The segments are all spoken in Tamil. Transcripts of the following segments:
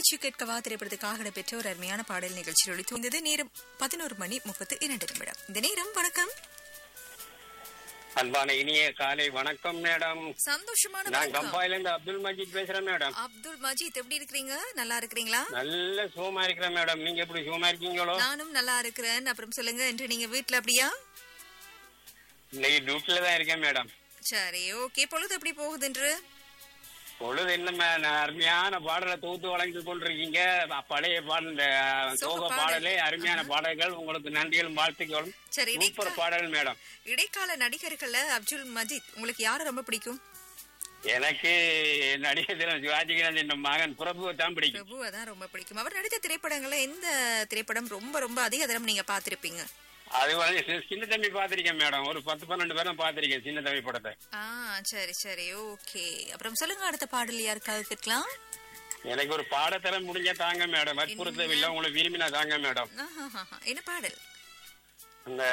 பேச்சு கேட்கவா திரைப்படத்துக்காக பெற்ற ஒரு அருமையான பாடல் நிகழ்ச்சி ஒழித்து வந்தது நேரம் பதினோரு மணி முப்பத்து இரண்டு நிமிடம் இந்த நேரம் வணக்கம் அன்பான இனிய காலை வணக்கம் மேடம் சந்தோஷமான நான் வணக்கம் கம்பாயில இருந்து அப்துல் மஜீத் பேசுறேன் மேடம் அப்துல் மஜீத் எப்படி இருக்கிறீங்க நல்லா இருக்கிறீங்களா நல்ல சுகமா இருக்கிறேன் மேடம் நீங்க எப்படி சுகமா இருக்கீங்களோ நானும் நல்லா இருக்கிறேன் அப்புறம் சொல்லுங்க இன்று நீங்க வீட்ல அப்படியா இன்னைக்கு டியூட்டில தான் இருக்கேன் மேடம் சரி ஓகே பொழுது எப்படி போகுது என்று பொழுது என்ன மே- நான் அருமையான பாடலை தொகுத்து வழங்கி கொண்டிருக்கீங்க பழைய பாடல் இந்த சோக சோக பாடல். பாடலே அருமையான பாடல்கள் உங்களுக்கு நன்றிகளும் வாழ்த்துக்களும் சரி சூப்பர் இடைக்கால பாடல் மேடம் இடைக்கால நடிகர்கள்ல அப்துல் மஜீத் உங்களுக்கு யாரை ரொம்ப பிடிக்கும் எனக்கு நடிகர் தினம் சிவாஜி கணேசன் மகன் பிரபுவை தான் பிடிக்கும் பிரபுவை தான் ரொம்ப பிடிக்கும் அவர் நடித்த திரைப்படங்கள்ல எந்த திரைப்படம் ரொம்ப ரொம்ப அதிக தரம் நீங்க பார்த்திருப்பீங்க அது வந்து சி- சின்ன தம்பி பாத்திருக்கேன் மேடம் ஒரு பத்து பன்னெண்டு பேரும் பாத்திருக்கேன் சின்ன தம்பி படத்தை ஆ சரி சரி ஓகே அப்புறம் சொல்லுங்க அடுத்த பாடல் யாருக்காக கேட்கலாம் எனக்கு ஒரு பாடத்தரம் முடிஞ்சா தாங்க மேடம் வற்புறுத்தவில்லை உங்களுக்கு விரும்பினா தாங்க மேடம் ஆஹாஹாஹா. என்ன பாடல் அந்த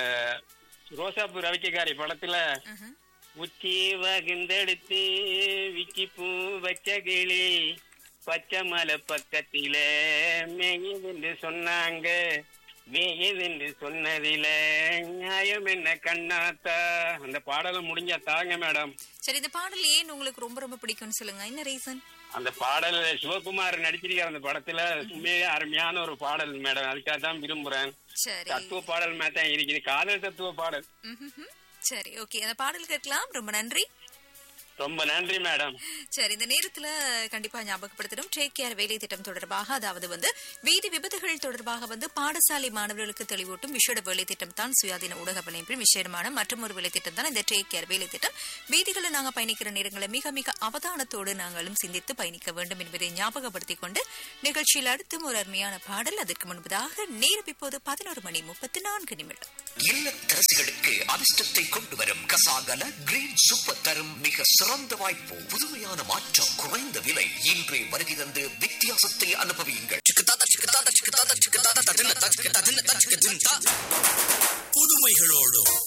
ரோசாப்பூ ரவிக்கைக்காரி படத்துல ஆஹா. உச்சி வகுந்தெடுத்து விக்கி பூ வச்ச கிளி பச்சை மலை பக்கத்தில மேயுதுன்னு சொன்னாங்க மேயுதுன்னு சொன்னதில நியாயம் என்ன கண்ணாத்தா அந்த பாடலை முடிஞ்சா தாங்க மேடம் சரி இந்த பாடல் ஏன் உங்களுக்கு ரொம்ப ரொம்ப பிடிக்கும்னு சொல்லுங்க என்ன ரீசன் அந்த பாடல் சிவகுமார் நடிச்சிருக்கார் அந்த படத்துல உண்மையிலே அருமையான ஒரு பாடல் மேடம் அதுக்காக தான் விரும்புறேன் சரி தத்துவ பாடல் மாதிரி தான் இருக்குது காதல் தத்துவ பாடல் ம்ஹும்ஹும். சரி ஓகே அந்த பாடல் கேட்கலாம் ரொம்ப நன்றி ரொம்ப நன்றி மேடம் சரி இந்த நேரத்துல கண்டிப்பா ஞாபகப்படுத்தணும் டேக் கேர் வேலை திட்டம் தொடர்பாக அதாவது வந்து வீதி விபத்துகள் தொடர்பாக வந்து பாடசாலை மாணவர்களுக்கு தெளிவூட்டும் விசேட வேலை திட்டம் தான் சுயாதீன ஊடக வலைப்பின் விசேடமான மற்றும் ஒரு வேலை திட்டம் தான் இந்த டேக் கேர் வேலை திட்டம் வீதிகளில் நாங்க பயணிக்கிற நேரங்களை மிக மிக அவதானத்தோடு நாங்களும் சிந்தித்து பயணிக்க வேண்டும் என்பதை ஞாபகப்படுத்திக் கொண்டு நிகழ்ச்சியில் அடுத்தும் ஒரு அருமையான பாடல் அதற்கு முன்பதாக நேரம் இப்போது பதினோரு மணி முப்பத்தி நான்கு நிமிடம் இல்லத்தரசிகளுக்கு அதிர்ஷ்டத்தை கொண்டு வரும் கசாகல கிரீன் சூப்பர் தரும் மிக சிறந்த வாய்ப்பு புதுமையான மாற்றம் குறைந்த விலை இன்றே வருகை தந்து வித்தியாசத்தை அனுபவியுங்கள் புதுமைகளோடும்